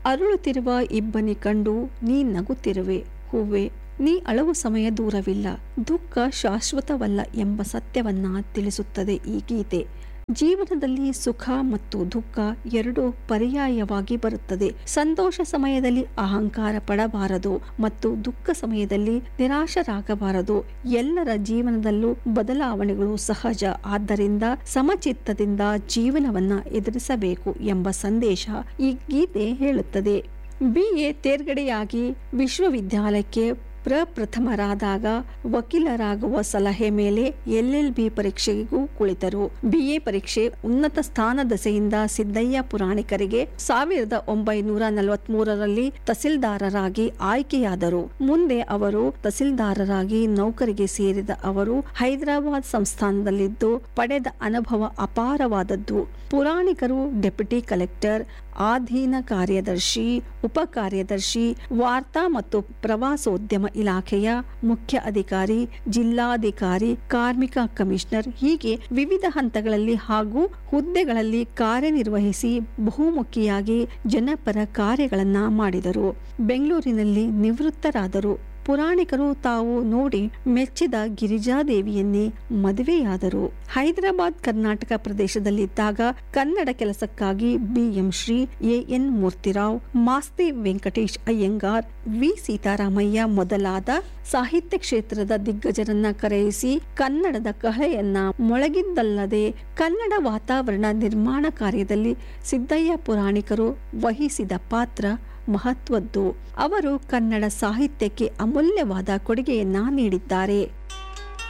ಅರಳುತ್ತಿರುವ ಇಬ್ಬನಿ ಕಂಡು ನೀ ನಗುತ್ತಿರುವೆ ಹೂವೆ ನೀ ಅಳವು ಸಮಯ ದೂರವಿಲ್ಲ ದುಃಖ ಶಾಶ್ವತವಲ್ಲ ಎಂಬ ಸತ್ಯವನ್ನ ತಿಳಿಸುತ್ತದೆ ಈ ಗೀತೆ ಜೀವನದಲ್ಲಿ ಸುಖ ಮತ್ತು ದುಃಖ ಎರಡು ಪರ್ಯಾಯವಾಗಿ ಬರುತ್ತದೆ ಸಂತೋಷ ಸಮಯದಲ್ಲಿ ಅಹಂಕಾರ ಪಡಬಾರದು ಮತ್ತು ದುಃಖ ಸಮಯದಲ್ಲಿ ನಿರಾಶರಾಗಬಾರದು ಎಲ್ಲರ ಜೀವನದಲ್ಲೂ ಬದಲಾವಣೆಗಳು ಸಹಜ ಆದ್ದರಿಂದ ಸಮಚಿತ್ತದಿಂದ ಜೀವನವನ್ನ ಎದುರಿಸಬೇಕು ಎಂಬ ಸಂದೇಶ ಈ ಗೀತೆ ಹೇಳುತ್ತದೆ ಬಿ ಎ ತೇರ್ಗಡೆಯಾಗಿ ವಿಶ್ವವಿದ್ಯಾಲಯಕ್ಕೆ ಪ್ರಪ್ರಥಮರಾದಾಗ ವಕೀಲರಾಗುವ ಸಲಹೆ ಮೇಲೆ ಎಲ್ ಬಿ ಪರೀಕ್ಷೆಗೂ ಕುಳಿತರು ಬಿಎ ಪರೀಕ್ಷೆ ಉನ್ನತ ಸ್ಥಾನ ದಸೆಯಿಂದ ಸಿದ್ದಯ್ಯ ಪುರಾಣಿಕರಿಗೆ ಸಾವಿರದ ಒಂಬೈನೂರ ನಲವತ್ಮೂರರಲ್ಲಿ ತಹಸೀಲ್ದಾರರಾಗಿ ಆಯ್ಕೆಯಾದರು ಮುಂದೆ ಅವರು ತಹಸೀಲ್ದಾರರಾಗಿ ನೌಕರಿಗೆ ಸೇರಿದ ಅವರು ಹೈದರಾಬಾದ್ ಸಂಸ್ಥಾನದಲ್ಲಿದ್ದು ಪಡೆದ ಅನುಭವ ಅಪಾರವಾದದ್ದು ಪುರಾಣಿಕರು ಡೆಪ್ಯೂಟಿ ಕಲೆಕ್ಟರ್ ಆಧೀನ ಕಾರ್ಯದರ್ಶಿ ಉಪ ಕಾರ್ಯದರ್ಶಿ ವಾರ್ತಾ ಮತ್ತು ಪ್ರವಾಸೋದ್ಯಮ ಇಲಾಖೆಯ ಮುಖ್ಯ ಅಧಿಕಾರಿ ಜಿಲ್ಲಾಧಿಕಾರಿ ಕಾರ್ಮಿಕ ಕಮಿಷನರ್ ಹೀಗೆ ವಿವಿಧ ಹಂತಗಳಲ್ಲಿ ಹಾಗೂ ಹುದ್ದೆಗಳಲ್ಲಿ ಕಾರ್ಯನಿರ್ವಹಿಸಿ ಬಹುಮುಖಿಯಾಗಿ ಜನಪರ ಕಾರ್ಯಗಳನ್ನ ಮಾಡಿದರು ಬೆಂಗಳೂರಿನಲ್ಲಿ ನಿವೃತ್ತರಾದರು ಪುರಾಣಿಕರು ತಾವು ನೋಡಿ ಮೆಚ್ಚಿದ ಗಿರಿಜಾದೇವಿಯನ್ನೇ ಮದುವೆಯಾದರು ಹೈದರಾಬಾದ್ ಕರ್ನಾಟಕ ಪ್ರದೇಶದಲ್ಲಿದ್ದಾಗ ಕನ್ನಡ ಕೆಲಸಕ್ಕಾಗಿ B M Shri A N Murthy Rao Masti Venkatesh Iyengar V Seetharamaiah ಮೊದಲಾದ ಸಾಹಿತ್ಯ ಕ್ಷೇತ್ರದ ದಿಗ್ಗಜರನ್ನ ಕರೆಯಿಸಿ ಕನ್ನಡದ ಕಹಳೆಯನ್ನ ಮೊಳಗಿದ್ದಲ್ಲದೆ ಕನ್ನಡ ವಾತಾವರಣ ನಿರ್ಮಾಣ ಕಾರ್ಯದಲ್ಲಿ ಸಿದ್ದಯ್ಯ ಪುರಾಣಿಕರು ವಹಿಸಿದ ಪಾತ್ರ ಮಹತ್ವದ್ದು ಅವರು ಕನ್ನಡ ಸಾಹಿತ್ಯಕ್ಕೆ ಅಮೂಲ್ಯವಾದ ಕೊಡುಗೆಯನ್ನ ನೀಡಿದ್ದಾರೆ